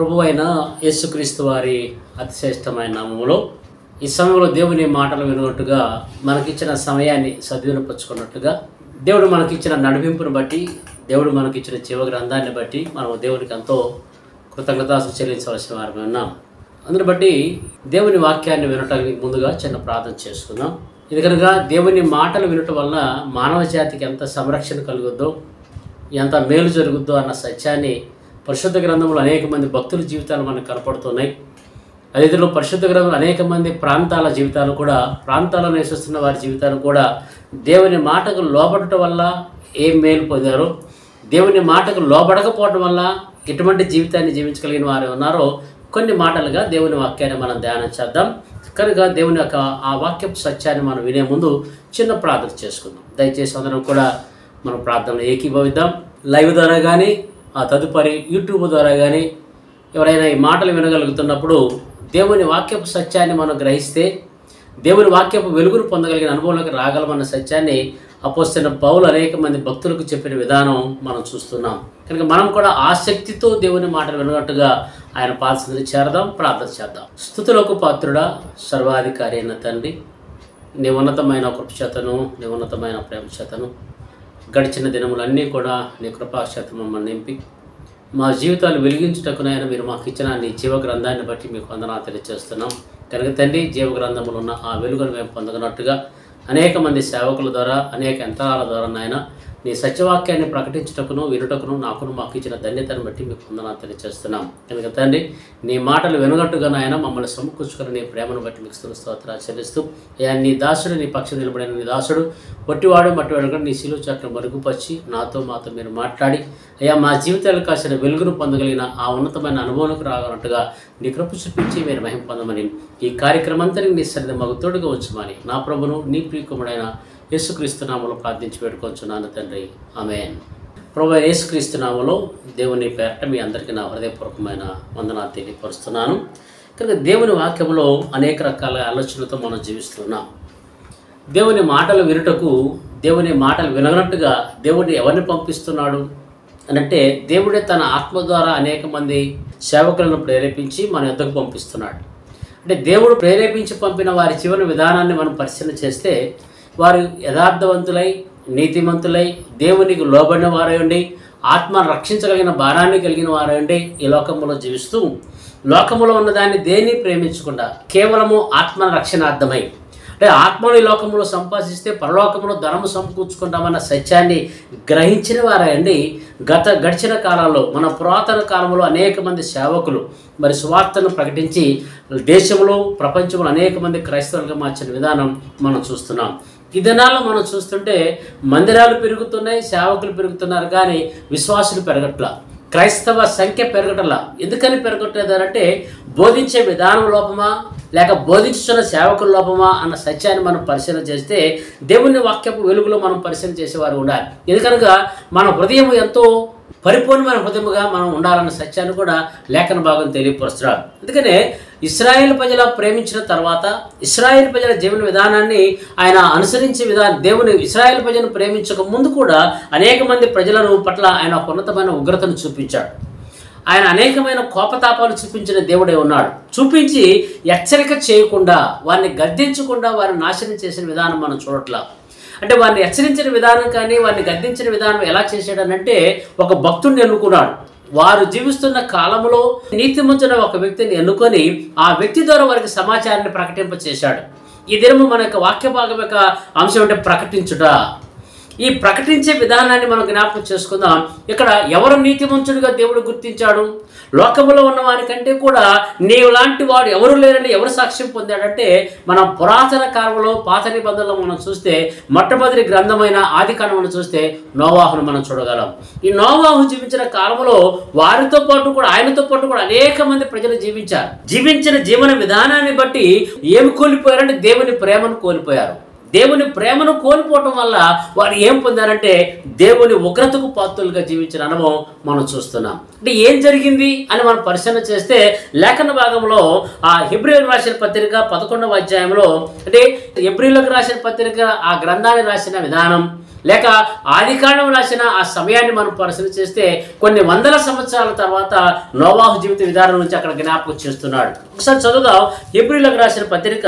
ప్రభు అయిన యేసుక్రీస్తు వారి అతిశ్రేష్టమైన నామములో ఈ సమయంలో దేవుని మాటలు వినట్టుగా మనకిచ్చిన సమయాన్ని సద్వినిపించుకున్నట్టుగా దేవుడు మనకిచ్చిన నడిపింపును బట్టి దేవుడు మనకిచ్చిన జీవ గ్రంథాన్ని బట్టి మనం దేవునికి ఎంతో కృతజ్ఞతాసు చెల్లించవలసిన వారమే ఉన్నాం అందుని బట్టి దేవుని వాక్యాన్ని వినటానికి ముందుగా చిన్న ప్రార్థన చేసుకుందాం ఇది కనుక దేవుని మాటలు వినటం వల్ల మానవ జాతికి ఎంత సంరక్షణ కలుగుద్దో ఎంత మేలు జరుగుద్దో అన్న సత్యాన్ని పరిశుద్ధ గ్రంథంలో అనేక మంది భక్తుల జీవితాలు మనకు కనపడుతున్నాయి అదే ఇతరులు పరిశుద్ధ గ్రంథంలో అనేక మంది ప్రాంతాల జీవితాలు కూడా ప్రాంతాల్లో నివసిస్తున్న వారి జీవితాలు కూడా దేవుని మాటకు లోబడటం వల్ల ఏం మేలు పొందారో దేవుని మాటకు లోబడకపోవడం వల్ల ఎటువంటి జీవితాన్ని జీవించగలిగిన వారు ఉన్నారో కొన్ని మాటలుగా దేవుని వాక్యాన్ని మనం ధ్యానం చేద్దాం కనుక దేవుని యొక్క ఆ వాక్యపు సత్యాన్ని మనం వినే ముందు చిన్న ప్రార్థన చేసుకుందాం దయచేసి అందరం కూడా మనం ప్రార్థనలో ఏకీభవిద్దాం లైవ్ ద్వారా కానీ ఆ తదుపరి యూట్యూబ్ ద్వారా కానీ ఎవరైనా ఈ మాటలు వినగలుగుతున్నప్పుడు దేవుని వాక్యపు సత్యాన్ని మనం గ్రహిస్తే దేవుని వాక్యపు వెలుగును పొందగలిగిన అనుభవంలోకి రాగలమన్న సత్యాన్ని అపోస్తున్న పౌలు అనేక మంది భక్తులకు చెప్పిన విధానం మనం చూస్తున్నాం కనుక మనం కూడా ఆసక్తితో దేవుని మాటలు వినట్టుగా ఆయన పాల్సిందని చేరదాం ప్రార్థన చేద్దాం స్థుతులకు పాత్రుడా సర్వాధికారి అయిన తండ్రి నీ ఉన్నతమైన కృపచేతను నీ ఉన్నతమైన ప్రేమ చేతను గడిచిన దినములన్నీ కూడా నీ కృపాక్షేత మమ్మల్ని నింపి మా జీవితాలు వెలిగించుటకునైనా మీరు మాకు ఇచ్చిన నీ జీవ గ్రంథాన్ని బట్టి మీకు వందనా తెలియజేస్తున్నాం కనుక తండ్రి జీవ గ్రంథములు ఉన్న ఆ వెలుగును మేము పొందగనట్టుగా అనేక మంది సేవకుల ద్వారా అనేక యంత్రాల ద్వారా నాయన నీ సత్యవాక్యాన్ని ప్రకటించుటకును వినుటకును నాకును మాకు ఇచ్చిన ధన్యతను బట్టి మీకు వందనా తెలియజేస్తున్నాం కనుక తండ్రి నీ మాటలు వినగట్టుగా నాయన మమ్మల్ని సమకూర్చుకుని నీ ప్రేమను బట్టి మీకు స్తుల స్తోత్రాలు చెల్లిస్తూ అయ్యా నీ దాసుడు నీ పక్షం నిలబడిన నీ దాసుడు పొట్టివాడు మట్టివాడు కూడా నీ శిలువ చట్టం మరుగుపరిచి నాతో మాతో మీరు మాట్లాడి అయ్యా మా జీవితాలు కాసిన వెలుగును పొందగలిగిన ఆ ఉన్నతమైన అనుభవంలోకి రాగలట్టుగా నీ కృప చూపించి మీరు మహిమ పొందమని ఈ కార్యక్రమం అంతరికి నీ సరిది మగు తోడుగా ఉంచమని నా ప్రభును నీ ప్రియకుముడైన యేసుక్రీస్తు నామలో ప్రార్థించి పెట్టుకొంచున్నాను తండ్రి ఆమెన్ ప్రభు యేసుక్రీస్తు నామలో దేవుని పేరట మీ అందరికీ నా హృదయపూర్వకమైన వందనాలు తెలియపరుస్తున్నాను కనుక దేవుని వాక్యంలో అనేక రకాల ఆలోచనలతో మనం జీవిస్తున్నాం దేవుని మాటలు వినుటకు దేవుని మాటలు వినగనట్టుగా దేవుడిని ఎవరిని పంపిస్తున్నాడు అనంటే దేవుడే తన ఆత్మ ద్వారా అనేక మంది సేవకులను ప్రేరేపించి మన యొద్దకు పంపిస్తున్నాడు అంటే దేవుడు ప్రేరేపించి పంపిన వారి జీవన విధానాన్ని మనం పరిశీలన చేస్తే వారు యథార్థవంతులై నీతిమంతులై దేవునికి లోబడిన వారై ఉండి ఆత్మను రక్షించగలిగిన భారాన్ని కలిగిన వారై ఉండి ఈ లోకంలో జీవిస్తూ లోకములో ఉన్నదాన్ని దేన్ని ప్రేమించకుండా కేవలము ఆత్మ రక్షణార్థమై అంటే ఆత్మని లోకంలో సంపాదిస్తే పరలోకంలో ధనము సమకూర్చుకుంటామన్న సత్యాన్ని గ్రహించిన వారండి గత గడిచిన కాలంలో మన పురాతన కాలంలో అనేక మంది సేవకులు మరి సువార్తను ప్రకటించి దేశంలో ప్రపంచంలో అనేక మంది క్రైస్తవులుగా మార్చిన విధానం మనం చూస్తున్నాం ఈ దినాల్లో మనం చూస్తుంటే మందిరాలు పెరుగుతున్నాయి సేవకులు పెరుగుతున్నారు కానీ విశ్వాసులు పెరగట్లా క్రైస్తవ సంఖ్య పెరగటంలా ఎందుకని పెరగట్లేదంటే బోధించే విధానం లోపమా లేక బోధించుతున్న సేవకుల లోపమా అన్న సత్యాన్ని మనం పరిశీలన చేస్తే దేవుని వాక్యపు వెలుగులో మనం పరిశీలన చేసేవారు ఉండాలి ఎందుకనగా మన హృదయం ఎంతో పరిపూర్ణమైన హృదయముగా మనం ఉండాలన్న సత్యాన్ని కూడా లేఖన భాగం తెలియపరుస్తున్నాడు అందుకనే ఇస్రాయేల్ ప్రజల ప్రేమించిన తర్వాత ఇస్రాయేల్ ప్రజల జీవన విధానాన్ని ఆయన అనుసరించే విధానం దేవుని ఇస్రాయేల్ ప్రజలను ప్రేమించక ముందు కూడా అనేక మంది ప్రజలను పట్ల ఆయన ఒక ఉన్నతమైన ఉగ్రతను చూపించాడు ఆయన అనేకమైన కోపతాపాలు చూపించిన దేవుడే ఉన్నాడు చూపించి హెచ్చరిక చేయకుండా వారిని గద్దించకుండా వారిని నాశనం చేసిన విధానం మనం చూడట్లా అంటే వారిని హెచ్చరించిన విధానం కానీ వారిని గద్దించిన విధానం ఎలా చేశాడనంటే ఒక భక్తుడిని ఎన్నుకున్నాడు వారు జీవిస్తున్న కాలంలో నీతిమంతున్న ఒక వ్యక్తిని ఎన్నుకొని ఆ వ్యక్తి ద్వారా వారికి సమాచారాన్ని ప్రకటింప చేశాడు ఈ దినము మన యొక్క వాక్య భాగం యొక్క అంశం అంటే ప్రకటించుట ఈ ప్రకటించే విధానాన్ని మనం జ్ఞాపకం చేసుకుందాం ఇక్కడ ఎవరు నీతిమంతుడిగా దేవుడు గుర్తించాడు లోకములో ఉన్న వారికంటే కూడా నీవు లాంటి వాడు ఎవరు లేరని ఎవరు సాక్ష్యం పొందాడంటే మనం పురాతన కాలంలో పాత నిబంధనలు మనం చూస్తే మొట్టమొదటి గ్రంథమైన ఆది కాండమును చూస్తే నోవాహును మనం చూడగలం ఈ నోవాహు జీవించిన కాలంలో వారితో పాటు కూడా ఆయనతో పాటు కూడా అనేక మంది ప్రజలు జీవించారు జీవించిన జీవన విధానాన్ని బట్టి ఏమి కోల్పోయారంటే దేవుని ప్రేమను కోల్పోయారు దేవుని ప్రేమను కోల్పోవటం వల్ల వారు ఏం పొందారంటే దేవుని ఉగ్రతకు పాత్రులుగా జీవించిన అనుభవం మనం చూస్తున్నాం అంటే ఏం జరిగింది అని మనం పరిశీలన చేస్తే లేఖన భాగంలో ఆ హిబ్రిల్ రాసిన పత్రిక పదకొండవ అధ్యాయంలో అంటే ఎబ్రిలకు రాసిన పత్రిక ఆ గ్రంథాన్ని రాసిన విధానం లేక ఆది కాండం రాసిన ఆ సమయాన్ని మనం పరిశీలన చేస్తే కొన్ని వందల సంవత్సరాల తర్వాత నోవాహు జీవిత విధానం నుంచి అక్కడ జ్ఞాపకం చేస్తున్నాడు ఒకసారి చదువుదాం ఏప్రిల్కి రాసిన పత్రిక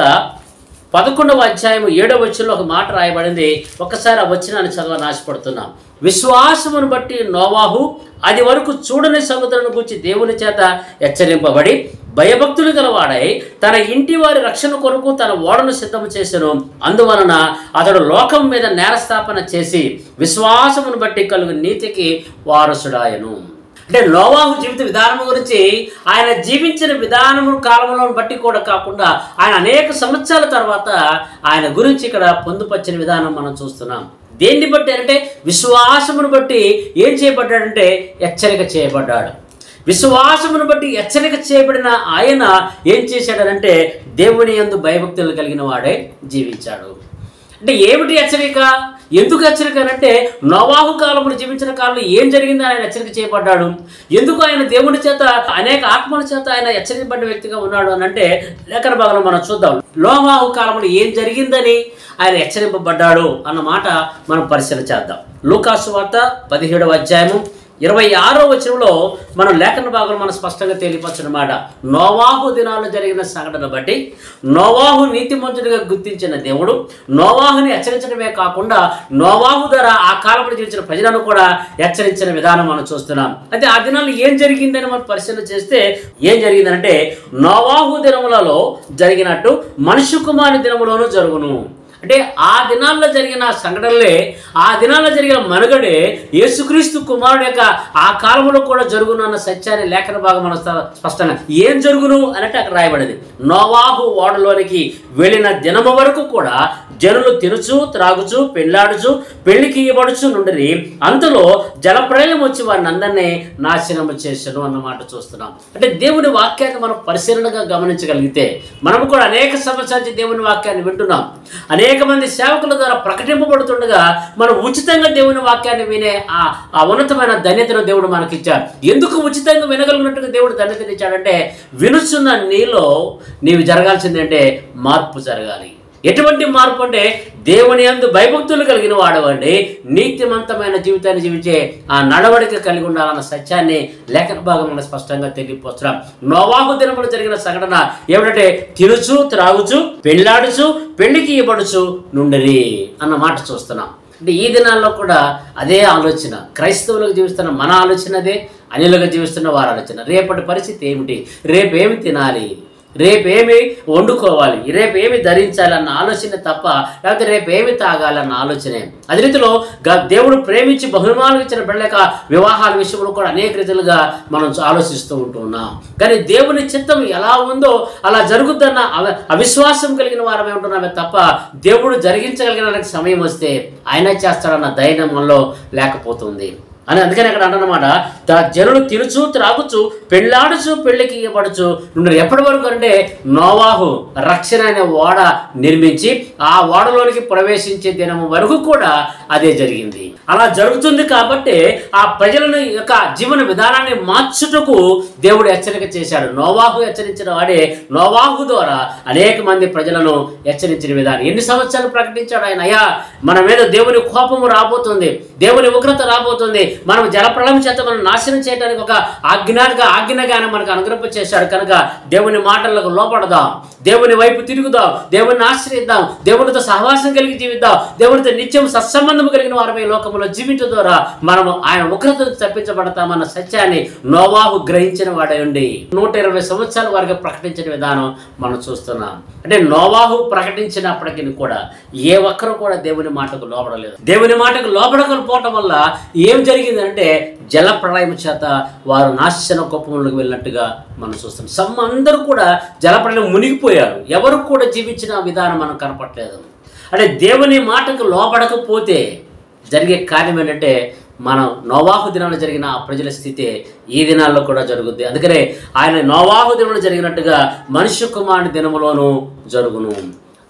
పదకొండవ అధ్యాయం ఏడవ వచ్చంలో ఒక మాట రాయబడింది ఒక్కసారి ఆ వచ్చినాన్ని చదవని ఆశపడుతున్నాం విశ్వాసమును బట్టి నోవాహు అది వరకు చూడని సముద్రం గురించి దేవుని చేత హెచ్చరింపబడి భయభక్తులు గలవాడై తన ఇంటి వారి రక్షణ కొరకు తన ఓడను సిద్ధం చేసెను అందువలన అతడు లోకం మీద నేరస్థాపన చేసి విశ్వాసమును బట్టి కలుగు నీతికి వారసుడాయను అంటే నోవాహు జీవిత విధానం గురించి ఆయన జీవించిన విధానము కాలంలో బట్టి కూడా కాకుండా ఆయన అనేక సంవత్సరాల తర్వాత ఆయన గురించి ఇక్కడ పొందుపరిచిన విధానం మనం చూస్తున్నాం దేన్ని బట్టి అంటే విశ్వాసమును బట్టి ఏం చేయబడ్డాడంటే హెచ్చరిక చేయబడ్డాడు విశ్వాసమును బట్టి హెచ్చరిక చేయబడిన ఆయన ఏం చేశాడనంటే దేవుని యందు భయభక్తులు కలిగిన వాడే జీవించాడు అంటే ఏమిటి హెచ్చరిక ఎందుకు హెచ్చరిక అంటే నోవాహు కాలంలో జీవించిన కాలంలో ఏం జరిగిందని ఆయన హెచ్చరిక చేయబడ్డాడు ఎందుకు ఆయన దేవుని చేత అనేక ఆత్మల చేత ఆయన హెచ్చరించబడ్డ వ్యక్తిగా ఉన్నాడు అని అంటే లేఖన భాగంలో మనం చూద్దాం నోవాహు కాలంలో ఏం జరిగిందని ఆయన హెచ్చరింపబడ్డాడు అన్న మాట మనం పరిశీలన చేద్దాం లూకాసు వార్త పదిహేడవ అధ్యాయము ఇరవై ఆరో వచనంలో మనం లేఖన భాగంలో మనం స్పష్టంగా తెలియపరచనమాట నోవాహు దినాల్లో జరిగిన సంఘటన బట్టి నోవాహు నీతిమంతుడిగా గుర్తించిన దేవుడు నోవాహుని హెచ్చరించడమే కాకుండా నోవాహు ద్వారా ఆ కాలంలో జీవించిన ప్రజలను కూడా హెచ్చరించిన విధానం మనం చూస్తున్నాం అయితే ఆ దినాల్లో ఏం జరిగిందని మనం పరిశీలన చేస్తే ఏం జరిగిందంటే నోవాహు దినములలో జరిగినట్టు మనుష్య కుమారి దినములోనూ జరుగును అంటే ఆ దినాల్లో జరిగిన సంఘటనలే ఆ దినాల్లో జరిగిన మనుగడే యేసుక్రీస్తు కుమారుడు యొక్క ఆ కాలంలో కూడా జరుగును అన్న సత్యాన్ని లేఖన భాగం మన స్ప- స్పష్టంగా ఏం జరుగును అన్నట్టు అక్కడ రాయబడింది నోవాహు ఓడలోనికి వెళ్ళిన దినము వరకు కూడా జనులు తినుచు త్రాగుచు పెళ్ళాడుచు పెళ్లికి ఇవ్వబడుచు నుండి అంతలో జలప్రళయం వచ్చి వారిని అందరినీ నాశనము చేసను అన్నమాట చూస్తున్నాం అంటే దేవుని వాక్యాన్ని మనం పరిశీలనగా గమనించగలిగితే మనం కూడా అనేక సంవత్సరాల నుంచి దేవుని వాక్యాన్ని వింటున్నాం అనేక మంది సేవకుల ద్వారా ప్రకటింపబడుతుండగా మనం ఉచితంగా దేవుని వాక్యాన్ని వినే ఆ ఆ ఉన్నతమైన ధన్యతను దేవుడు మనకి ఇచ్చాడు ఎందుకు ఉచితంగా వినగలిగినట్టుగా దేవుడు ధన్యతను ఇచ్చాడంటే వినుచున్న నీలో నీవు జరగాల్సిందంటే మార్పు జరగాలి ఎటువంటి మార్పు అంటే దేవుని యందు భయభక్తులు కలిగిన వాడవండి నీతిమంతమైన జీవితాన్ని జీవించే ఆ నడవడిక కలిగి ఉండాలన్న సత్యాన్ని లేఖన భాగం మనం స్పష్టంగా తెలియపోతున్నాం నోవాహు దినములు జరిగిన సంఘటన ఏమిటంటే తినుచు త్రాగుచు పెళ్ళాడుచు పెళ్లికి ఇవ్వడుచు నుండిరి అన్న మాట చూస్తున్నాం అంటే ఈ దినాల్లో కూడా అదే ఆలోచన క్రైస్తవులకు జీవిస్తున్న మన ఆలోచన అదే అనిలుగా జీవిస్తున్న వారి ఆలోచన రేపటి పరిస్థితి ఏమిటి రేపేమి తినాలి రేపేమి వండుకోవాలి రేపేమి ధరించాలి అన్న ఆలోచన తప్ప లేకపోతే రేపేమి తాగాలన్న ఆలోచనే అదే రీతిలో గ- దేవుడు ప్రేమించి బహుమానం ఇచ్చిన బిడ్డలక వివాహాల విషయంలో కూడా అనేక రీతిలుగా మనం ఆలోచిస్తూ ఉంటున్నాం కానీ దేవుని చిత్తం ఎలా ఉందో అలా జరుగుతున్న అవ- అవిశ్వాసం కలిగిన వారమే ఉంటున్నామే తప్ప దేవుడు జరిగించగలిగిన సమయం వస్తే ఆయన చేస్తాడన్న ధైర్యం మనలో లేకపోతుంది అని అందుకని అక్కడ అంటనమాట జనులు తినుచు త్రాగుచు పెళ్ళాడుచు పెళ్లికి ఇవ్వబడుచు నుండి ఎప్పటి వరకు అంటే నోవాహు రక్షణ అనే ఓడ నిర్మించి ఆ ఓడలోనికి ప్రవేశించే దినం వరకు కూడా అదే జరిగింది అలా జరుగుతుంది కాబట్టి ఆ ప్రజలను యొక్క జీవన విధానాన్ని మార్చుటకు దేవుడు హెచ్చరిక చేశాడు నోవాహు హెచ్చరించిన వాడే నోవాహు ద్వారా అనేక మంది ప్రజలను హెచ్చరించిన విధానం ఎన్ని సంవత్సరాలు ప్రకటించాడు ఆయన అయ్యా మన మీద దేవుని కోపము రాబోతుంది దేవుని ఉగ్రత రాబోతుంది మనం జలప్రళయం చేత మనం నాశనం చేయడానికి ఒక ఆజ్ఞాగా ఆజ్ఞగానే మనకు అనుగ్రహం చేశాడు కనుక దేవుని మాటలకు లోపడదాం దేవుని వైపు తిరుగుదాం దేవుని ఆశ్రయిద్దాం దేవునితో సహవాసం కలిగి జీవిద్దాం దేవునితో నిత్యం సత్సంబంధం కలిగిన వారమే లోకంలో జీవించడం ద్వారా మనము ఆయన ఉగ్రత తప్పించబడతామన్న సత్యాన్ని నోవాహు గ్రహించిన వాడే ఉండి నూట ఇరవై సంవత్సరాల వరకు ప్రకటించిన విధానం మనం చూస్తున్నాం అంటే నోవాహు ప్రకటించినప్పటికీ కూడా ఏ ఒక్కరు కూడా దేవుని మాటకు లోపడలేదు దేవుని మాటకు లోపడకపోవటం వల్ల ఏం జరిగిందంటే జల ప్రళయం చేత వారు నాశన కుప్పంలోకి వెళ్ళినట్టుగా మనం చూస్తాం సమ్ అందరూ కూడా జల ప్రళయం మునిగిపోయారు ఎవరు కూడా జీవించిన విధానం మనం కనపట్లేదు అంటే దేవుని మాటకు లోపడకపోతే జరిగే కార్యం ఏంటంటే మనం నోవాహు దినాల్లో జరిగిన ఆ ప్రజల స్థితి ఈ దినాల్లో కూడా జరుగుద్ది అందుకనే ఆయన నోవాహు దినంలో జరిగినట్టుగా మనుష్య కుమారుని దినములోనూ జరుగును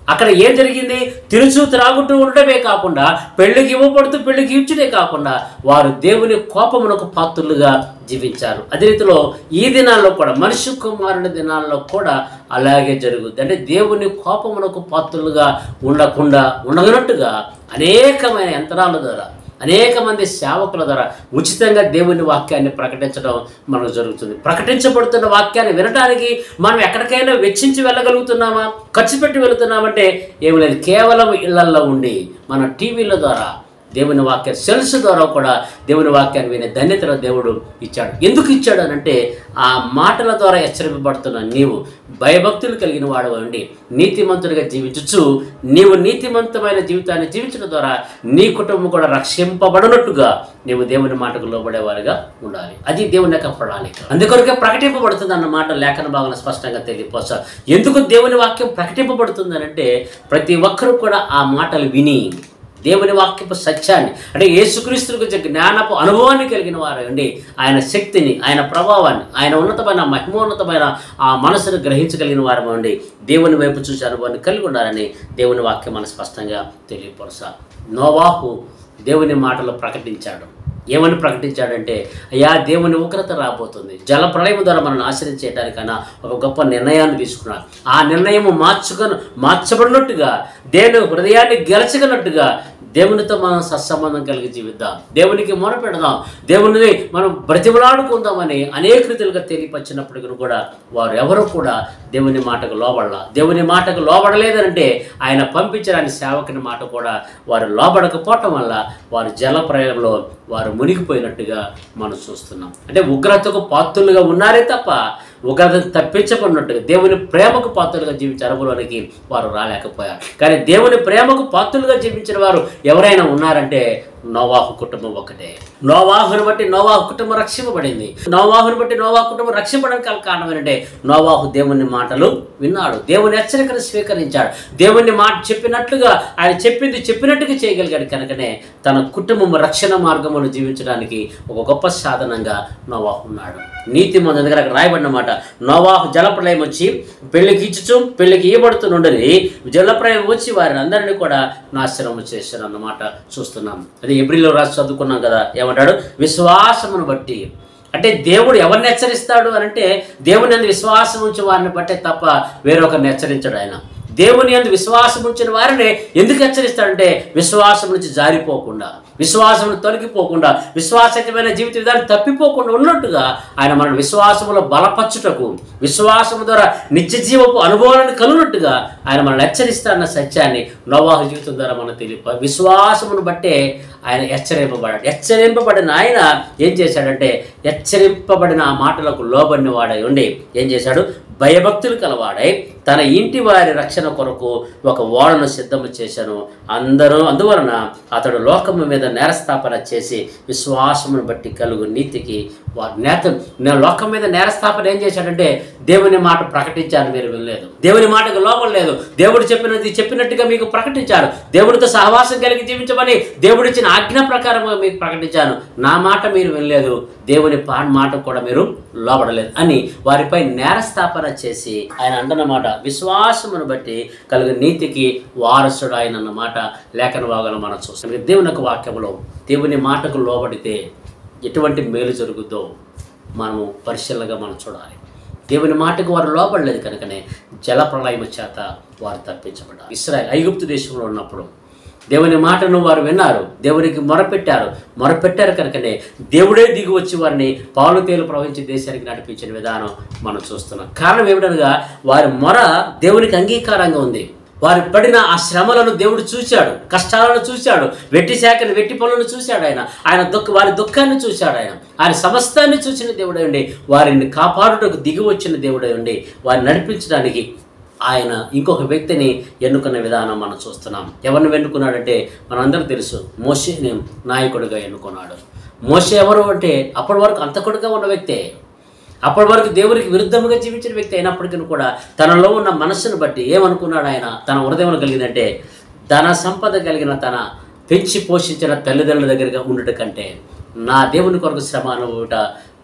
అక్కడ ఏం జరిగింది తిరుచు త్రాగుతూ ఉండడమే కాకుండా పెళ్లికి ఇవ్వబడుతూ పెళ్లికి ఇచ్చుడే కాకుండా వారు దేవుని కోపమునకు పాత్రులుగా జీవించారు అదే రీతిలో ఈ దినాల్లో కూడా మనిషి కుమారుని దినాల్లో కూడా అలాగే జరుగుద్ది అంటే దేవుని కోపమునకు పాత్రులుగా ఉండకుండా ఉండగనట్టుగా అనేకమైన యంత్రాల ద్వారా అనేక మంది సేవకుల ద్వారా ఉచితంగా దేవుని వాక్యాన్ని ప్రకటించడం మనకు జరుగుతుంది ప్రకటించబడుతున్న వాక్యాన్ని వినడానికి మనం ఎక్కడికైనా వెచ్చించి వెళ్ళగలుగుతున్నామా ఖర్చు పెట్టి వెళుతున్నామంటే ఏమి లేదు కేవలం ఇళ్లల్లో ఉండి మన టీవీల ద్వారా దేవుని వాక్య సెల్స్ ద్వారా కూడా దేవుని వాక్యాన్ని వినే ధన్యతను దేవుడు ఇచ్చాడు ఎందుకు ఇచ్చాడు అని అంటే ఆ మాటల ద్వారా హెచ్చరింపబడుతున్న నీవు భయభక్తులు కలిగిన వాడవండి నీతిమంతుడిగా జీవించచ్చు నీవు నీతిమంతమైన జీవితాన్ని జీవించడం ద్వారా నీ కుటుంబం కూడా రక్షింపబడినట్టుగా నీవు దేవుని మాటకు లోబడేవారుగా ఉండాలి అది దేవుని యొక్క ప్రణాళిక అందుకొరకే ప్రకటింపబడుతుంది అన్న మాట లేఖన భాగంలో స్పష్టంగా తెలియపోసా ఎందుకు దేవుని వాక్యం ప్రకటింపబడుతుంది అని అంటే ప్రతి ఒక్కరూ కూడా ఆ మాటలు విని దేవుని వాక్యపు సత్యాన్ని అంటే యేసుక్రీస్తుకు గురించి జ్ఞానపు అనుభవాన్ని కలిగిన వారు అండి ఆయన శక్తిని ఆయన ప్రభావాన్ని ఆయన ఉన్నతమైన మహిమోన్నతమైన ఆ మనసును గ్రహించగలిగిన వారు అండి దేవుని వైపు చూసే అనుభవాన్ని కలిగి ఉండాలని దేవుని వాక్యం మన స్పష్టంగా తెలియపరుసా నోవాహు దేవుని మాటలు ప్రకటించాడు ఏమని ప్రకటించాడంటే అయ్యా దేవుని ఉగ్రత రాబోతుంది జల ప్రళయం ద్వారా మనం నాశనం చేయడానికైనా ఒక గొప్ప నిర్ణయాన్ని తీసుకున్నాడు ఆ నిర్ణయం మార్చుకొని మార్చబడినట్టుగా దేవుని హృదయాన్ని గెలచగనట్టుగా దేవునితో మనం సత్సంబంధం కలిగి జీవిద్దాం దేవునికి మొరపెడదాం దేవునిని మనం బ్రతిమలాడుకుందామని అనేక రీతిలుగా తెలియపరిచినప్పటికీ కూడా వారు ఎవరు కూడా దేవుని మాటకు లోబడాల దేవుని మాటకు లోబడలేదంటే ఆయన పంపించిన ఆయన సేవకుని మాట కూడా వారు లోబడకపోవటం వల్ల వారు జల ప్రయాణంలో వారు మునిగిపోయినట్టుగా మనం చూస్తున్నాం అంటే ఉగ్రతకు పాత్రులుగా ఉన్నారే తప్ప ఉగ్రత తప్పించబడినట్టుగా దేవుని ప్రేమకు పాత్రులుగా జీవించే అనుభవానికి వారు రాలేకపోయారు కానీ దేవుని ప్రేమకు పాత్రులుగా జీవించిన వారు ఎవరైనా ఉన్నారంటే నోవాహు కుటుంబం ఒకటే నోవాహుని బట్టి నోవాహు కుటుంబం రక్షింపబడింది నోవాహుని బట్టి నోవాహు కుటుంబం రక్షింపడానికి గల కారణం ఏంటంటే నోవాహు దేవుని మాటలు విన్నాడు దేవుని హెచ్చరికను స్వీకరించాడు దేవుని మాట చెప్పినట్లుగా ఆయన చెప్పింది చెప్పినట్టుగా చేయగలిగాడు కనుకనే తన కుటుంబం రక్షణ మార్గములు జీవించడానికి ఒక గొప్ప సాధనంగా నోవాహు ఉన్నాడు నీతి మన దగ్గర అక్కడ రాయబడిన మాట నోవాహు జలప్రలయం వచ్చి పెళ్లికి ఇచ్చుచు పెళ్లికి ఇవ్వబడుతుండని జలప్రలయం వచ్చి వారిని అందరినీ కూడా నాశనం చేశారు అన్నమాట చూస్తున్నాం అది ఎబ్రిలో రాసి చదువుకున్నాం కదా ఏమంటాడు విశ్వాసమును బట్టి అంటే దేవుడు ఎవరిని హెచ్చరిస్తాడు అని అంటే దేవుని అందు విశ్వాసం ఉంచి వారిని బట్టే తప్ప వేరొకరిని హెచ్చరించడు ఆయన దేవుని అందు విశ్వాసం ఉంచిన వారిని ఎందుకు హెచ్చరిస్తాడంటే విశ్వాసం నుంచి జారిపోకుండా విశ్వాసం తొలగిపోకుండా విశ్వాసమైన జీవిత విధానం తప్పిపోకుండా ఉన్నట్టుగా ఆయన మన విశ్వాసములో బలపరచుటకు విశ్వాసము ద్వారా నిత్య జీవపు అనుభవాలను కలుగునట్టుగా ఆయన మనల్ని హెచ్చరిస్తాడన్న సత్యాన్ని నోవాహు జీవితం ద్వారా మనం తెలియ విశ్వాసమును బట్టే ఆయన హెచ్చరింపబడాడు హెచ్చరింపబడిన ఆయన ఏం చేశాడంటే హెచ్చరింపబడిన ఆ మాటలకు లోబడిన వాడై ఉండి ఏం చేశాడు భయభక్తులు కలవాడై తన ఇంటి వారి రక్షణ కొరకు ఒక ఓడను సిద్ధము చేశాను అందరూ అందువలన అతడు లోకము మీద నేరస్థాపన చేసి విశ్వాసమును బట్టి కలుగు నీతికి వారి నేత నేను లోకం మీద నేరస్థాపన ఏం చేశాడంటే దేవుని మాట ప్రకటించాను మీరు వినలేదు దేవుని మాటకు లోపం లేదు దేవుడు చెప్పినది చెప్పినట్టుగా మీకు ప్రకటించారు దేవుడితో సహవాసం కలిగి జీవించమని దేవుడిచ్చిన ఆజ్ఞ ప్రకారం మీకు ప్రకటించాను నా మాట మీరు వినలేదు దేవుని పా మాట కూడా మీరు లోబడలేదు అని వారిపై నేరస్థాపన చేసి ఆయన అంటున్నమాట విశ్వాసమును బట్టి కలుగు నీతికి వారసుడు ఆయన అన్నమాట లేఖన భాగంలో మనం చూస్తాం దేవుని యొక్క వాక్యంలో దేవుని మాటకు లోబడితే ఎటువంటి మేలు జరుగుద్దో మనము పరిశీలనగా మనం చూడాలి దేవుని మాటకు వారు లోపడలేదు కనుకనే జల ప్రళయం చేత వారు తప్పించబడ్డారు ఇస్రాయల్ ఐగుప్తు దేశంలో ఉన్నప్పుడు దేవుని మాటను వారు విన్నారు దేవునికి మొరపెట్టారు మొరపెట్టారు కనుకనే దేవుడే దిగి వచ్చి వారిని పాలు తేలు ప్రవహించి దేశానికి నడిపించిన విధానం మనం చూస్తున్నాం కారణం ఏమిటనగా వారి మొర దేవునికి అంగీకారంగా ఉంది వారు పడిన ఆ శ్రమలను దేవుడు చూశాడు కష్టాలను చూశాడు వెట్టి శాఖను వెట్టి పనులను చూశాడు ఆయన ఆయన దుఃఖ వారి దుఃఖాన్ని చూశాడు ఆయన ఆయన సమస్తాన్ని చూసిన దేవుడై ఉండి వారిని కాపాడుటకు దిగి వచ్చిన దేవుడై ఉండి వారిని నడిపించడానికి ఆయన ఇంకొక వ్యక్తిని ఎన్నుకున్న విధానం మనం చూస్తున్నాం ఎవరిని ఎన్నుకున్నాడంటే మనందరికీ తెలుసు మోషేని నాయకుడిగా ఎన్నుకున్నాడు మోషే ఎవరు అంటే అప్పటి వరకు అంతకుడిగా ఉన్న వ్యక్తే అప్పటి వరకు దేవునికి విరుద్ధంగా జీవించిన వ్యక్తి అయినప్పటికీ కూడా తనలో ఉన్న మనస్సును బట్టి ఏమనుకున్నాడు ఆయన తన హృదయం కలిగిందంటే ధన సంపద కలిగిన తన పెంచి పోషించిన తల్లిదండ్రుల దగ్గరగా ఉండట కంటే నా దేవుని కొరకు శ్రమ అనుభూట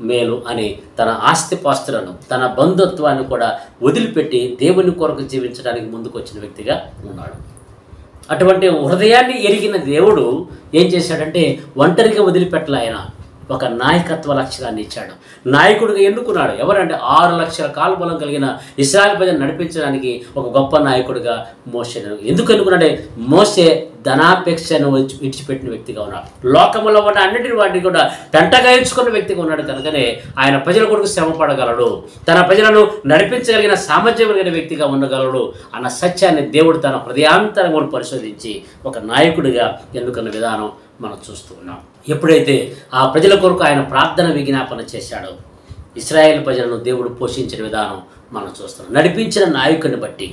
మేలు అని తన ఆస్తిపాస్తులను తన బంధుత్వాన్ని కూడా వదిలిపెట్టి దేవుని కొరకు జీవించడానికి ముందుకు వచ్చిన వ్యక్తిగా ఉన్నాడు అటువంటి హృదయాన్ని ఎరిగిన దేవుడు ఏం చేశాడంటే ఒంటరిగా వదిలిపెట్టలే ఆయన ఒక నాయకత్వ లక్షణాన్ని ఇచ్చాడు నాయకుడిగా ఎన్నుకున్నాడు ఎవరంటే ఆరు లక్షల కాలుబలం కలిగిన ఇస్రాయల్ ప్రజలు నడిపించడానికి ఒక గొప్ప నాయకుడిగా మోసేను ఎందుకు ఎన్నుకున్నాడే మోసే ధనాపేక్షను విడిచి- విడిచిపెట్టిన వ్యక్తిగా ఉన్నాడు లోకంలో ఉన్న అన్నిటిని వాటిని కూడా పెంటగా ఎంచుకున్న వ్యక్తిగా ఉన్నాడు కనుకనే ఆయన ప్రజల కొరకు శ్రమ పడగలడు తన ప్రజలను నడిపించగలిగిన సామర్థ్యం కలిగిన వ్యక్తిగా ఉండగలడు అన్న సత్యాన్ని దేవుడు తన హృదయాంతరమును పరిశోధించి ఒక నాయకుడిగా ఎన్నుకున్న విధానం మనం చూస్తూ ఉన్నాం ఎప్పుడైతే ఆ ప్రజల కొరకు ఆయన ప్రార్థన విజ్ఞాపన చేశాడో ఇస్రాయేల్ ప్రజలను దేవుడు పోషించిన విధానం మనం చూస్తున్నాం నడిపించిన నాయకుని బట్టి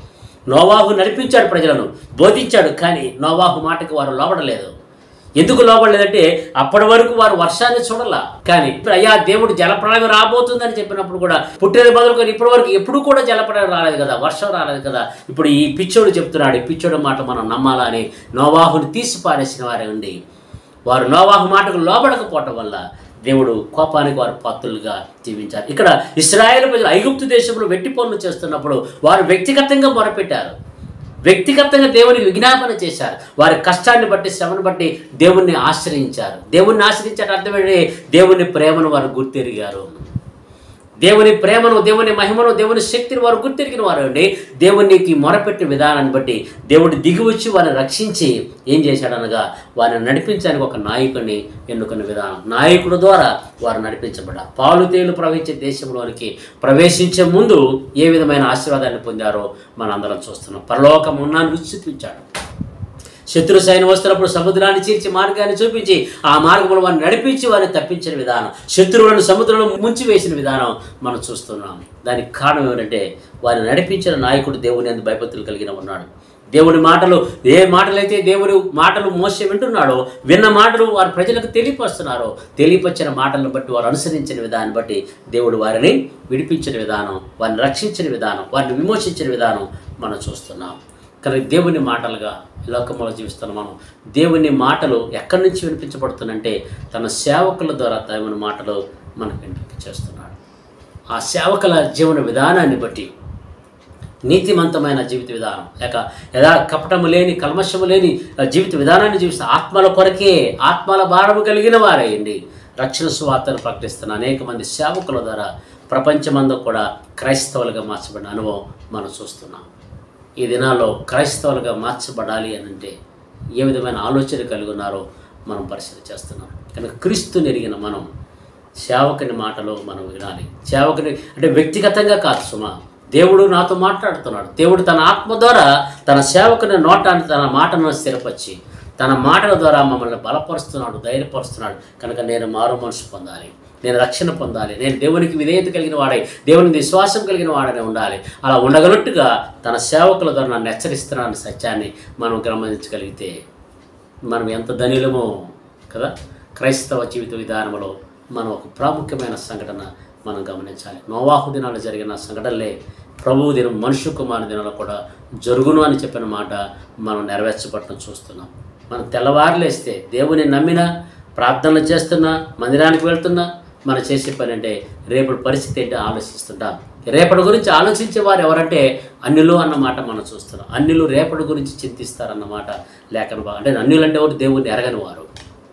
నోవాహు నడిపించాడు ప్రజలను బోధించాడు కానీ నోవాహు మాటకి వారు లోబడలేదు ఎందుకు లోబడలేదంటే అప్పటి వరకు వారు వర్షాన్ని చూడాల కానీ ఇప్పుడు అయ్యా దేవుడు జలప్రళయం రాబోతుందని చెప్పినప్పుడు కూడా పుట్టిన బదులుకొని ఇప్పటి వరకు ఎప్పుడు కూడా జలప్రళయం రాలేదు కదా వర్షం రాలేదు కదా ఇప్పుడు ఈ పిచ్చోడు చెప్తున్నాడు ఈ పిచ్చోడు మాట మనం నమ్మాలా అని నోవాహుని తీసి పారేసిన వారే ఉండి వారు నోవాహు మాటకు లోబడకపోవటం వల్ల దేవుడు కోపానికి వారు పాత్రులుగా జీవించారు ఇక్కడ ఇస్రాయేల్ ప్రజలు ఐగుప్తు దేశంలో వెట్టి పనులు చేస్తున్నప్పుడు వారు వ్యక్తిగతంగా మొరపెట్టారు వ్యక్తిగతంగా దేవునికి విజ్ఞాపన చేశారు వారి కష్టాన్ని బట్టి శ్రమను బట్టి దేవుణ్ణి ఆశ్రయించారు దేవుణ్ణి ఆశ్రయించడం అర్థమేంటి దేవుని ప్రేమను వారు గుర్తెరిగారు దేవుని ప్రేమను దేవుని మహిమను దేవుని శక్తిని వారు గుర్తెరిగిన వారు అండి దేవునికి మొరపెట్టిన విధానాన్ని బట్టి దేవుడు దిగి వచ్చి వారిని రక్షించి ఏం చేశాడనగా వారిని నడిపించడానికి ఒక నాయకుడిని ఎన్నుకున్న విధానం నాయకుడు ద్వారా వారు నడిపించబడ్డారు పాలు తేలు ప్రవహించే దేశంలోనికి ప్రవేశించే ముందు ఏ విధమైన ఆశీర్వాదాన్ని పొందారో మనందరం చూస్తున్నాం పరలోకం ఉన్నాన్ని రుచి చూపించాడు శత్రు సైన్యం వస్తున్నప్పుడు సముద్రాన్ని చీల్చి మార్గాన్ని చూపించి ఆ మార్గంలో వారిని నడిపించి వారిని తప్పించిన విధానం శత్రువులను సముద్రంలో ముంచి వేసిన విధానం మనం చూస్తున్నాం దానికి కారణం ఏమిటంటే వారిని నడిపించిన నాయకుడు దేవుని అందు భయపత్తులు కలిగిన ఉన్నాడు దేవుని మాటలు ఏ మాటలైతే దేవుని మాటలు మోసే వింటున్నాడో విన్న మాటలు వారి ప్రజలకు తెలియపరుస్తున్నారో తెలియపరిచిన మాటలను బట్టి వారు అనుసరించిన విధానం బట్టి దేవుడు వారిని విడిపించిన విధానం వారిని రక్షించిన విధానం వారిని విమోచించిన విధానం మనం చూస్తున్నాం కానీ దేవుని మాటలుగా ఈ లోకంలో జీవిస్తున్న మనం దేవుని మాటలు ఎక్కడి నుంచి వినిపించబడుతుందంటే తన సేవకుల ద్వారా దేవుని మాటలు మనకు వినిపించేస్తున్నాడు ఆ సేవకుల జీవన విధానాన్ని బట్టి నీతిమంతమైన జీవిత విధానం లేక యథా కపటము లేని కల్మషము లేని జీవిత విధానాన్ని జీవిస్తే ఆత్మల కొరకే ఆత్మల భారము కలిగిన వారయ్యండి రక్షణ సువార్తను ప్రకటిస్తున్న అనేక మంది సేవకుల ద్వారా ప్రపంచమందు కూడా క్రైస్తవులుగా మార్చబడిన అనుభవం మనం చూస్తున్నాం ఈ దినాల్లో క్రైస్తవులుగా మార్చబడాలి అని అంటే ఏ విధమైన ఆలోచన కలిగి ఉన్నారో మనం పరిశీలన చేస్తున్నాం కనుక క్రీస్తుని ఎరిగిన మనం సేవకుని మాటలో మనం వినాలి సేవకుని అంటే వ్యక్తిగతంగా కాదు సుమా దేవుడు నాతో మాట్లాడుతున్నాడు దేవుడు తన ఆత్మ ద్వారా తన సేవకుని నోటాన్ని తన మాటను స్థిరపరిచి తన మాటల ద్వారా మమ్మల్ని బలపరుస్తున్నాడు ధైర్యపరుస్తున్నాడు కనుక నేను మారు మనసు పొందాలి నేను రక్షణ పొందాలి నేను దేవునికి విధేయత కలిగిన వాడై దేవునికి విశ్వాసం కలిగిన వాడనే ఉండాలి అలా ఉండగలట్టుగా తన సేవకుల ద్వారా నన్ను హెచ్చరిస్తున్నాను సత్యాన్ని మనం గమనించగలిగితే మనం ఎంత ధనిలమో కదా క్రైస్తవ జీవిత విధానంలో మనం ఒక ప్రాముఖ్యమైన సంఘటన మనం గమనించాలి నోవాహు దినాలు జరిగిన సంఘటనలే ప్రభువు దినం మనుష్య కుమారు దినాలు కూడా జరుగును అని చెప్పిన మాట మనం నెరవేర్చబడటం చూస్తున్నాం మనం తెల్లవారులేస్తే దేవుని నమ్మిన ప్రార్థనలు చేస్తున్నా మందిరానికి వెళ్తున్నా మనం చేసే పని అంటే రేపటి పరిస్థితి ఏంటో ఆలోచిస్తుంటాం రేపటి గురించి ఆలోచించే వారు ఎవరంటే అన్యులు అన్నమాట మనం చూస్తున్నాం అన్యులు రేపటి గురించి చింతిస్తారన్నమాట లేఖన భాగం అంటే అన్యులు అంటే ఎవరు దేవుని ఎరగని వారు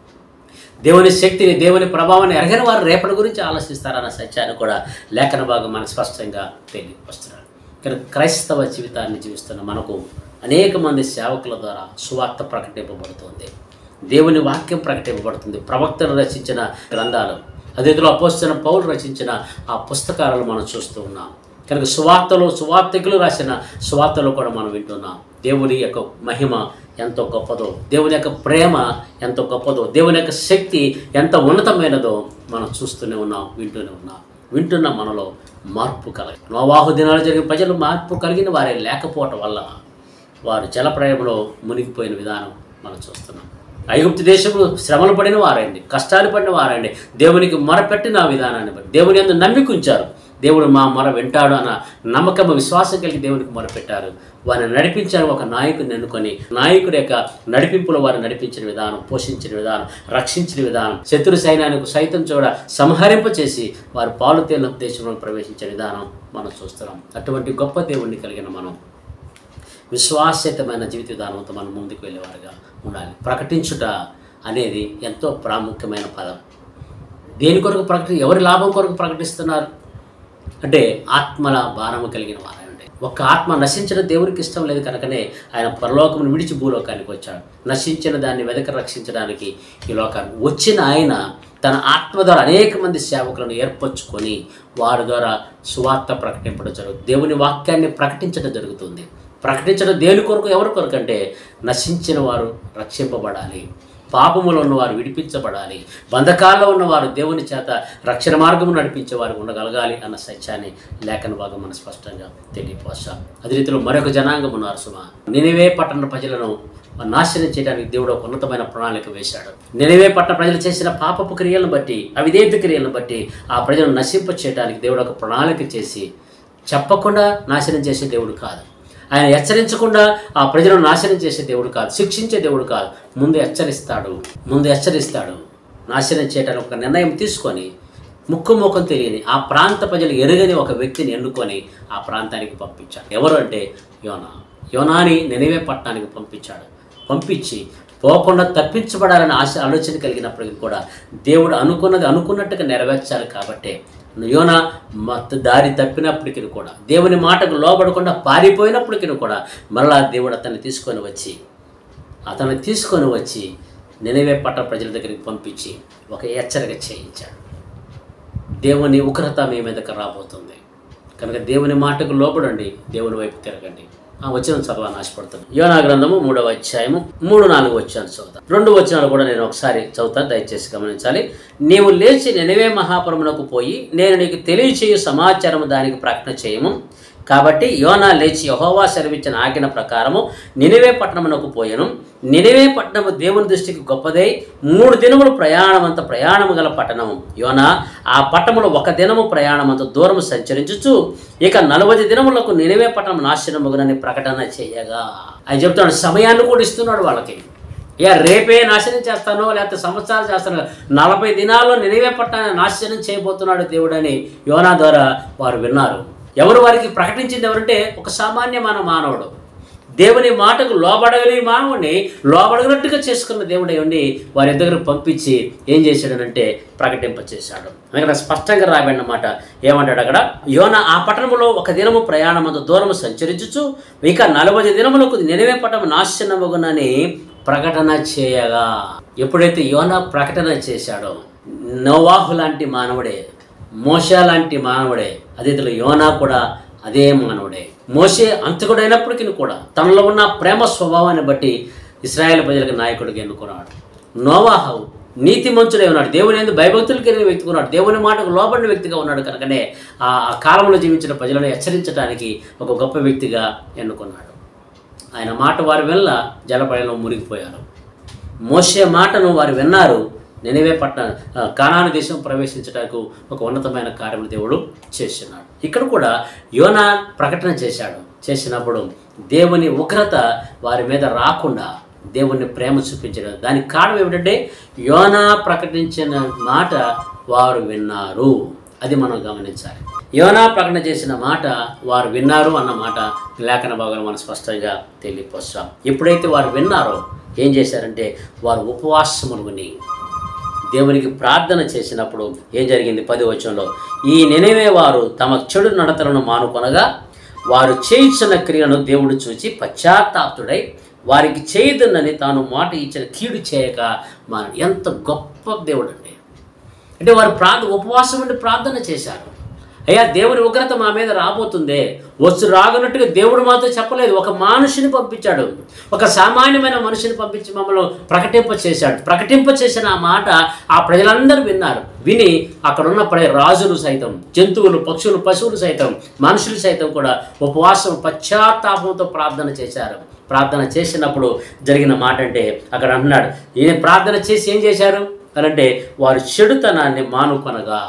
దేవుని శక్తిని దేవుని ప్రభావాన్ని ఎరగని వారు రేపటి గురించి ఆలోచిస్తారన్న సత్యాన్ని కూడా లేఖన భాగం మనకు స్పష్టంగా తెలియవస్తున్నారు కానీ క్రైస్తవ జీవితాన్ని జీవిస్తున్న మనకు అనేక మంది సేవకుల ద్వారా సువార్త ప్రకటింపబడుతుంది దేవుని వాక్యం ప్రకటింపబడుతుంది ప్రవక్తలు రచించిన గ్రంథాలు అదేవిధంగా అపోస్తున్న పౌరులు రచించిన ఆ పుస్తకాలను మనం చూస్తూ ఉన్నాం కనుక సువార్తలు సువార్తికులు రాసిన సువార్తలు కూడా మనం వింటున్నాం దేవుని యొక్క మహిమ ఎంతో గొప్పదో దేవుని యొక్క ప్రేమ ఎంతో గొప్పదో దేవుని యొక్క శక్తి ఎంత ఉన్నతమైనదో మనం చూస్తూనే ఉన్నాం వింటూనే ఉన్నాం వింటున్న మనలో మార్పు కలగ నోవాహు దినాలు జరిగిన ప్రజలు మార్పు కలిగిన వారే లేకపోవటం వల్ల వారు జలప్రయంలో మునిగిపోయిన విధానం మనం చూస్తున్నాం ఐగుప్తు దేశంలో శ్రమలు పడిన వారండి కష్టాలు పడిన వారండి దేవునికి మొరపెట్టిన ఆ విధానాన్ని బట్టి దేవుని అందు నమ్మిక ఉంచారు దేవుడు మా మొర వింటాడు అన్న నమ్మకం విశ్వాసం కలిగి దేవునికి మొరపెట్టారు వారిని నడిపించారు ఒక నాయకుడిని ఎన్నుకొని నాయకుడి యొక్క నడిపింపులో వారిని నడిపించిన విధానం పోషించిన విధానం రక్షించిన విధానం శత్రు సైన్యానికి సైతం చూడ సంహరింప చేసి వారు పాలు తేలిన దేశంలో ప్రవేశించిన విధానం మనం చూస్తున్నాం అటువంటి గొప్ప దేవుణ్ణి కలిగిన మనం విశ్వాస్యతమైన జీవిత విధానంతో మనం ముందుకు వెళ్ళేవారుగా ఉండాలి ప్రకటించుట అనేది ఎంతో ప్రాముఖ్యమైన పదం దేని కొరకు ప్రకటి ఎవరి లాభం కొరకు ప్రకటిస్తున్నారు అంటే ఆత్మల భారము కలిగిన వారండి ఒక్క ఆత్మ నశించిన దేవునికి ఇష్టం లేదు కనుకనే ఆయన పరలోకమును విడిచి భూలోకానికి వచ్చాడు నశించిన దాన్ని వెదక రక్షించడానికి ఈ లోకానికి వచ్చిన ఆయన తన ఆత్మ ద్వారా అనేక మంది సేవకులను ఏర్పరచుకొని వారి ద్వారా సువార్త ప్రకటింపడం జరుగుతుంది దేవుని వాక్యాన్ని ప్రకటించడం జరుగుతుంది ప్రకటించడం దేని కొరకు ఎవరి కొరకు అంటే నశించిన వారు రక్షింపబడాలి పాపములో ఉన్నవారు విడిపించబడాలి బంధకాల్లో ఉన్నవారు దేవుని చేత రక్షణ మార్గము నడిపించే వారు ఉండగలగాలి అన్న సత్యాన్ని లేఖన భాగం మనం స్పష్టంగా తెలియపోస్తాం అదే రీతిలో మరొక జనాంగం ఉన్నారు సుమ నినివే పట్టణ ప్రజలను నాశనం చేయడానికి దేవుడు ఒక ఉన్నతమైన ప్రణాళిక వేశాడు నినివే పట్టణ ప్రజలు చేసిన పాపపు క్రియలను బట్టి అవిధేయత క్రియలను బట్టి ఆ ప్రజలను నశింప చేయడానికి దేవుడు ఒక ప్రణాళిక చేసి చెప్పకుండా నాశనం చేసే దేవుడు కాదు ఆయన హెచ్చరించకుండా ఆ ప్రజలను నాశనం చేసే దేవుడు కాదు శిక్షించే దేవుడు కాదు ముందు హెచ్చరిస్తాడు ముందు హెచ్చరిస్తాడు నాశనం చేయడానికి ఒక నిర్ణయం తీసుకొని ముక్కు ముఖం తెలియని ఆ ప్రాంత ప్రజలు ఎరుగని ఒక వ్యక్తిని ఎన్నుకొని ఆ ప్రాంతానికి పంపించాడు ఎవరు అంటే యోనా యోనాని నెనివే పట్టణానికి పంపించాడు పంపించి పోకుండా తప్పించబడాలని ఆశ ఆలోచన కలిగినప్పటికీ కూడా దేవుడు అనుకున్నది అనుకున్నట్టుగా నెరవేర్చాలి కాబట్టే యోన మత దారి తప్పినప్పటికీ కూడా దేవుని మాటకు లోబడకుండా పారిపోయినప్పటికీ కూడా మరలా దేవుడు అతన్ని తీసుకొని వచ్చి అతన్ని తీసుకొని వచ్చి నినవే పట్ట ప్రజల దగ్గరికి పంపించి ఒక హెచ్చరిక చేయించాడు దేవుని ఉగ్రత మీ మీదకి రాబోతుంది కనుక దేవుని మాటకు లోబడండి దేవుని వైపు తిరగండి ఆ వచనం చదవాలని ఆశపడుతుంది యోనా గ్రంథము మూడవ అధ్యాయము మూడు నాలుగు వచ్చాను చదువుతాను రెండు వచనాలు కూడా నేను ఒకసారి చదువుతాను దయచేసి గమనించాలి నీవు లేచి నెనవే మహాపురమునకు పోయి నేను నీకు తెలియచేయు సమాచారము దానికి ప్రకటన చేయము కాబట్టి యోనా లేచి యహోవా సెలవిచ్చిన ఆజ్ఞ ప్రకారము నినివే పట్టణమునకు పోయెను నినివే పట్టణము దేవుని దృష్టికి గొప్పదై మూడు దినములు ప్రయాణమంత ప్రయాణము గల పట్టణము యోనా ఆ పట్టణములో ఒక దినము ప్రయాణమంత దూరము సంచరించుచు ఇక నలభై దినములకు నినివే పట్టణం నాశనమగునని ప్రకటన చేయగా ఆయన చెప్తున్నాడు సమయాన్ని కూడా ఇస్తున్నాడు వాళ్ళకి ఇక రేపే నాశనం చేస్తాను లేకపోతే సంవత్సరాలు చేస్తాను నలభై దినాల్లో నినివే పట్టణాన్ని నాశనం చేయబోతున్నాడు దేవుడని యోనా ద్వారా వారు విన్నారు ఎవరు వారికి ప్రకటించింది ఎవరంటే ఒక సామాన్యమైన మానవుడు దేవుని మాటకు లోబడగలి మానవుడిని లోబడగనట్టుగా చేసుకున్న దేవుడు ఉండి వారి దగ్గర పంపించి ఏం చేశాడనంటే ప్రకటింప చేశాడు అక్కడ స్పష్టంగా రాబడిన మాట ఏమంటాడు అక్కడ యోన ఆ పట్టణంలో ఒక దినము ప్రయాణమంత దూరము సంచరించుచు ఇక నలభై దినములకు నినవే పట్టణం నాశనమగునని ప్రకటన చేయగా ఎప్పుడైతే యోన ప్రకటన చేశాడో నోవాహు లాంటి మానవుడే మోషా లాంటి మానవుడే అదే యోనా కూడా అదే మానవుడే మోసే అంతకుడైనప్పటికీ కూడా తనలో ఉన్న ప్రేమ స్వభావాన్ని బట్టి ఇస్రాయేల్ ప్రజలకు నాయకుడిగా ఎన్నుకున్నాడు నోవాహు నీతి మంచుడే ఉన్నాడు దేవుని ఎందుకు భయభక్తులు కలిగిన వ్యక్తిగా ఉన్నాడు దేవుని మాటకు లోబడిన వ్యక్తిగా ఉన్నాడు కనుకనే ఆ ఆ కాలంలో జీవించిన ప్రజలను హెచ్చరించడానికి ఒక గొప్ప వ్యక్తిగా ఎన్నుకున్నాడు ఆయన మాట వారి వల్ల జలపడలో మునిగిపోయారు మోసే మాటను వారు విన్నారు నెనివే పట్టణ కానాను దేశం ప్రవేశించడానికి ఒక ఉన్నతమైన కార్యము దేవుడు చేస్తున్నాడు ఇక్కడ కూడా యోనా ప్రకటన చేశాడు చేసినప్పుడు దేవుని ఉగ్రత వారి మీద రాకుండా దేవుని ప్రేమ చూపించడం దానికి కారణం ఏమిటంటే యోనా ప్రకటించిన మాట వారు విన్నారు అది మనం గమనించాలి యోనా ప్రకటన చేసిన మాట వారు విన్నారు అన్న మాట లేఖన భాగంలో మనం స్పష్టంగా తెలియపోస్తాం ఎప్పుడైతే వారు విన్నారో ఏం చేశారంటే వారు ఉపవాసములుగుని దేవునికి ప్రార్థన చేసినప్పుడు ఏం జరిగింది పది వచనంలో ఈ నెనవే వారు తమ చెడు నడతలను మానుకొనగా వారు చేయించిన క్రియలను దేవుడు చూచి పశ్చాత్తాప్తుడై వారికి చేయదన్నని తాను మాట ఇచ్చిన కీడు చేయక మన ఎంత గొప్ప దేవుడు అండి అంటే వారు ప్రార్థ ఉపవాసం ఉండి ప్రార్థన చేశారు అయ్యా దేవుని ఉగ్రత మా మీద రాబోతుందే వచ్చు రాగనట్టుగా దేవుడు మాతో చెప్పలేదు ఒక మనిషిని పంపించాడు ఒక సామాన్యమైన మనిషిని పంపించి మమ్మల్ని ప్రకటింప చేశాడు ప్రకటింప చేసిన ఆ మాట ఆ ప్రజలందరూ విన్నారు విని అక్కడ ఉన్న ప్ర రాజులు సైతం జంతువులు పక్షులు పశువులు సైతం మనుషులు సైతం కూడా ఉపవాసం పశ్చాత్తాపంతో ప్రార్థన చేశారు ప్రార్థన చేసినప్పుడు జరిగిన మాట అంటే అక్కడ అంటున్నాడు ఈయన ప్రార్థన చేసి ఏం చేశారు అని అంటే వారు చెడుతనాన్ని మానుకొనగా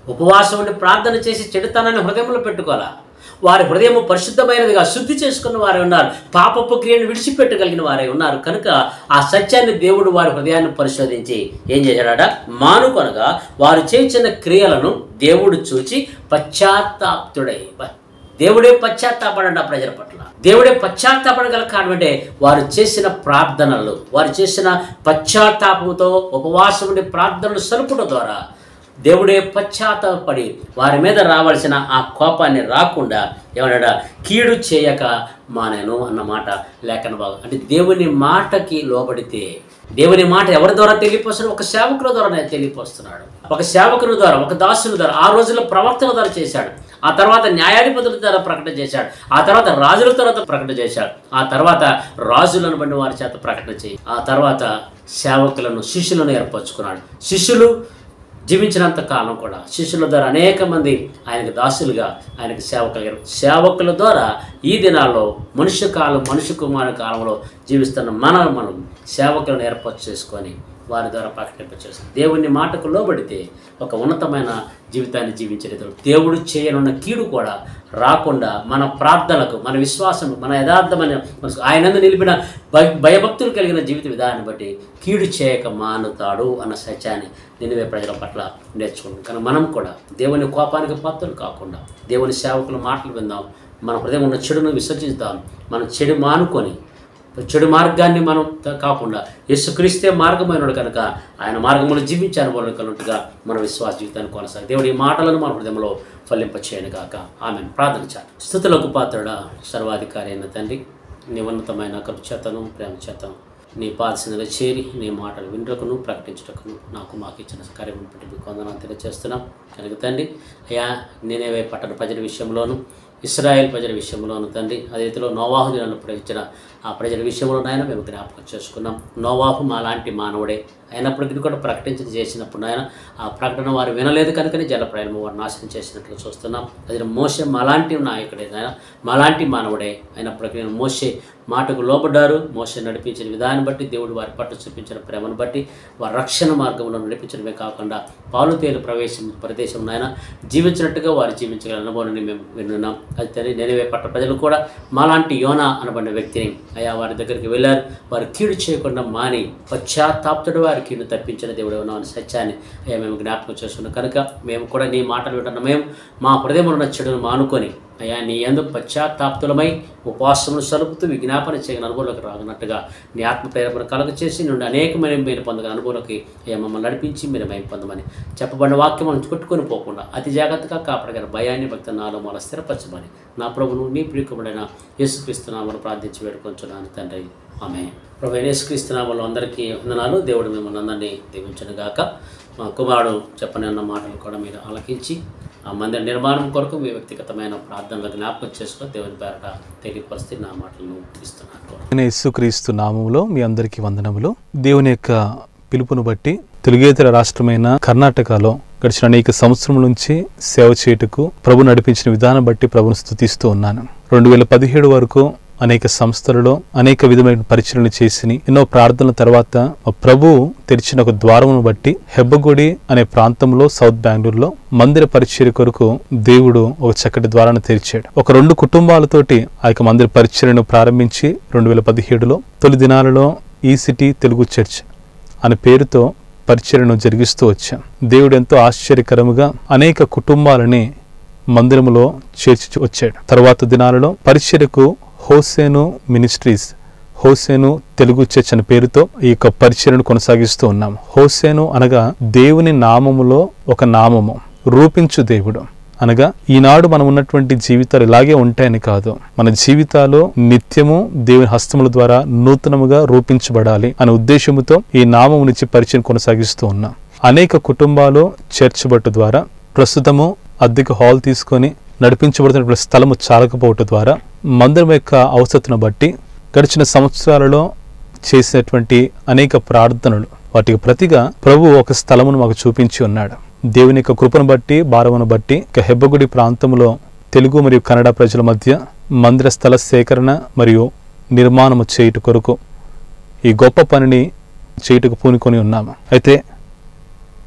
ఉపవాసం ఉండి ప్రార్థన చేసి చెడుతనాన్ని హృదయంలో పెట్టుకోవాలా వారి హృదయం పరిశుద్ధమైనదిగా శుద్ధి చేసుకున్న వారే ఉన్నారు పాపపు క్రియను విడిచిపెట్టగలిగిన వారే ఉన్నారు కనుక ఆ సత్యాన్ని దేవుడు వారి హృదయాన్ని పరిశోధించి ఏం చేశాడట మానుకొనగా వారు చేసిన క్రియలను దేవుడు చూచి పశ్చాత్తాప్తుడై బ- దేవుడే పశ్చాత్తాపడండి ఆ ప్రజల పట్ల దేవుడే పశ్చాత్తాపడగల కారణం అంటే వారు చేసిన ప్రార్థనలు వారు చేసిన పశ్చాత్తాపంతో ఉపవాసం ఉండి ప్రార్థనలు సలుపుట ద్వారా దేవుడే పశ్చాత్తాపడి వారి మీద రావాల్సిన ఆ కోపాన్ని రాకుండా ఏమన్నాడా కీడు చేయక మానేను అన్నమాట లేఖన భాగం అంటే దేవుని మాటకి లోబడితే దేవుని మాట ఎవరి ద్వారా తెలియపోస్తున్నాడు ఒక సేవకుల ద్వారా తెలియపోస్తున్నాడు ఒక సేవకుని ద్వారా ఒక దాసుని ద్వారా ఆ రోజుల్లో ప్రవక్తల ద్వారా చేశాడు ఆ తర్వాత న్యాయాధిపతుల ద్వారా ప్రకటన చేశాడు ఆ తర్వాత రాజుల తర్వాత ప్రకటన చేశాడు ఆ తర్వాత రాజులను బట్టి వారి చేత ప్రకటన చేయి ఆ తర్వాత సేవకులను శిష్యులను ఏర్పరచుకున్నాడు శిష్యులు జీవించినంత కాలం కూడా శిష్యుల ద్వారా అనేక మంది ఆయనకు దాసులుగా ఆయనకు సేవకులు సేవకుల ద్వారా ఈ దినాల్లో మనుష్య కాలం మనుష్య కుమారు కాలంలో జీవిస్తున్న మనం మనం సేవకులను ఏర్పాటు చేసుకొని వారి ద్వారా ప్రకటింపచేస్తాం దేవుని మాటకు లోబడితే ఒక ఉన్నతమైన జీవితాన్ని జీవించలేదు దేవుడు చేయనున్న కీడు కూడా రాకుండా మన ప్రార్థనలకు మన విశ్వాసం మన యథార్థమైన మనసు ఆయనందు నిలిపిన భయ భయభక్తులు కలిగిన జీవిత విధానాన్ని బట్టి కీడు చేయక మానుతాడు అన్న సత్యాన్ని నినివే ప్రజల పట్ల నేర్చుకుంటాం కానీ మనం కూడా దేవుని కోపానికి పాత్రలు కాకుండా దేవుని సేవకుల మాటలు విందాం మన హృదయం ఉన్న చెడును విసర్జిద్దాం మనం చెడు మానుకొని చెడు మార్గాన్ని మనం త- కాకుండా యేసుక్రీస్తే మార్గమైనడు కనుక ఆయన మార్గంలో జీవించాను వాళ్ళు కలుగుగా మన విశ్వాస జీవితాన్ని కొనసాగి దేవుడు ఈ మాటలను మన హృదయంలో ఫలింపచేయను కాక ఆమె ప్రార్థన చాలు స్థుతులకు పాత్రుడా సర్వాధికారి అయిన తండ్రి నీ ఉన్నతమైన కృప చేతను ప్రేమ చేతను నీ పాదశనలో చేరి నీ మాటలు వినటకును ప్రకటించటకును నాకు మాకు ఇచ్చిన కార్యం బట్టి మీకు వందనాలు తెలియజేస్తున్నాం కనుక తండ్రి అయ్యా నేనేవే పట్టణ ప్రజల విషయంలోను ఇస్రాయేల్ ప్రజల విషయంలోను తండ్రి అదే రీతిలో నోవాహు దినాలను ప్రకటించిన ఆ ప్రజల విషయంలో నాయన మేము జ్ఞాపకం చేసుకున్నాం నోవాహు మా లాంటి మానవుడే అయినప్పటికీ కూడా ప్రకటించి చేసినప్పుడు ఆయన ఆ ప్రకటన వారు వినలేదు కనుకనే జల ప్రయాణం వారు నాశనం చేసినట్లు చూస్తున్నాం అది మోసే మాలాంటి నాయకుడే ఆయన మాలాంటి మానవుడే అయినప్పటికీ నేను మోసే మాటకు లోబడ్డారు మోసే నడిపించిన విధానం బట్టి దేవుడు వారి పట్ల చూపించిన ప్రేమను బట్టి వారి రక్షణ మార్గంలో నడిపించడమే కాకుండా పాలు తేలు ప్రవేశం ప్రదేశం నాయన జీవించినట్టుగా వారు జీవించగల అనుభవాన్ని మేము విన్నాం అది తల్లి నేనవే పట్ల ప్రజలు కూడా మాలాంటి యోనా అనబడిన వ్యక్తిని అయా వారి దగ్గరికి వెళ్ళారు వారు కీడు చేయకుండా మాని పశ్చాత్తాప్తుడు వారి కీడు తప్పించిన దేవుడు ఉన్నామని సత్యాన్ని అయ్యా మేము జ్ఞాపకం చేసుకున్నాం కనుక మేము కూడా నీ మాటలు వింటున్న మేము మా హృదయంలో ఉన్న చెడును మానుకొని అయ్యా నీ ఎందు పశ్చాత్తాప్తులమై ఉపవాసములు సలుపుతూ విజ్ఞాపన చేయగల అనుభవంలోకి రాగనట్టుగా నీ ఆత్మ ప్రేరణ కలుగ చేసి నుండి అనేకమైన మీరు పొందగల అనుభవంలోకి అయ్యా మమ్మల్ని నడిపించి మీరు మేము పొందమని చెప్పబడిన వాక్యం మనం కొట్టుకొని పోకుండా అతి జాగ్రత్తగా కాపాడగల భయాన్ని భక్తి నాలో మన స్థిరపరచమని నా ప్రభును నీ ప్రియకుడైన యేసుక్రీస్తునామను ప్రార్థించి వేడుకొంచున్నాను తండ్రి ఆమె ప్రభు యేసుక్రీస్తునామలో అందరికీ వందనాలు దేవుడు మిమ్మల్ని అందరినీ దీవించను గాక మా కుమారుడు చెప్పని అన్న మాటలు కూడా మీరు ఆలకించి ఆ మందిర నిర్మాణం కొరకు మీ వ్యక్తిగతమైన ప్రార్థనలు జ్ఞాపకం చేసుకొని దేవుని పేరట తెలియపరిస్తే నా మాటలను ఇస్తున్నాను నేను యేసుక్రీస్తు నామములో మీ అందరికీ వందనములు దేవుని యొక్క పిలుపును బట్టి తెలుగేతర రాష్ట్రమైన కర్ణాటకలో గడిచిన అనేక సంవత్సరం నుంచి సేవ చేయుటకు ప్రభు నడిపించిన విధానం బట్టి ప్రభును స్థుతిస్తూ ఉన్నాను రెండు వేల పదిహేడు వరకు అనేక సంస్థలలో అనేక విధమైన పరిచయలు చేసి ఎన్నో ప్రార్థనల తర్వాత మా ప్రభు తెరిచిన ఒక ద్వారమును బట్టి హెబ్బగుడి అనే ప్రాంతంలో సౌత్ బెంగళూరులో మందిర పరిచర్య కొరకు దేవుడు ఒక చక్కటి ద్వారాన్ని తెరిచాడు ఒక రెండు కుటుంబాలతోటి ఆ యొక్క మందిర పరిచర్యను ప్రారంభించి రెండు వేల పదిహేడులో తొలి దినాలలో ఈ సిటీ తెలుగు చర్చ్ అనే పేరుతో పరిచర్యను జరిగిస్తూ వచ్చాం దేవుడు ఎంతో ఆశ్చర్యకరముగా అనేక కుటుంబాలని మందిరములో చేర్చి వచ్చాడు తర్వాత దినాలలో పరిచర్యకు Hosanna ministries Hosanna Telugu church అనే పేరుతో ఈ యొక్క పరిచర్యను కొనసాగిస్తూ ఉన్నాం హోసేను అనగా దేవుని నామములో ఒక నామము రూపించు దేవుడు అనగా ఈనాడు మనం ఉన్నటువంటి జీవితాలు ఇలాగే ఉంటాయని కాదు మన జీవితాలు నిత్యము దేవుని హస్తముల ద్వారా నూతనముగా రూపించబడాలి అనే ఉద్దేశముతో ఈ నామము నుంచి పరిచయం కొనసాగిస్తూ ఉన్నాం అనేక కుటుంబాలు చర్చ్ బట్టు ద్వారా ప్రస్తుతము అద్దెకు హాల్ తీసుకొని నడిపించబడుతున్న స్థలము చాలకపోవటం ద్వారా మందిరం యొక్క అవసరతను బట్టి గడిచిన సంవత్సరాలలో చేసినటువంటి అనేక ప్రార్థనలు వాటికి ప్రతిగా ప్రభు ఒక స్థలమును మాకు చూపించి ఉన్నాడు దేవుని యొక్క కృపను బట్టి భారమును బట్టి ఇక హెబ్బగుడి ప్రాంతంలో తెలుగు మరియు కన్నడ ప్రజల మధ్య మందిర స్థల సేకరణ మరియు నిర్మాణము చేయుట కొరకు ఈ గొప్ప పనిని చేయుటకు పూనుకొని ఉన్నాము అయితే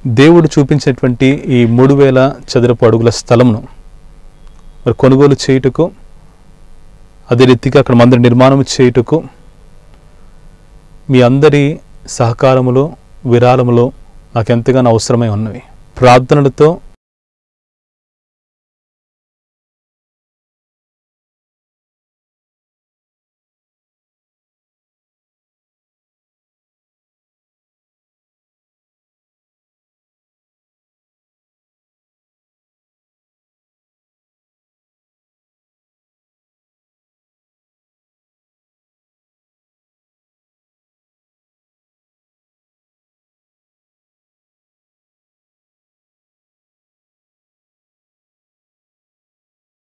దేవుడు చూపించినటువంటి ఈ మూడు వేల చదరపు అడుగుల స్థలంను మరి కొనుగోలు చేయుటకు అదే రీతిగా అక్కడ మందిర నిర్మాణం చేయుటకు మీ అందరి సహకారములో విరాళములో నాకు ఎంతగానో అవసరమై ఉన్నవి ప్రార్థనలతో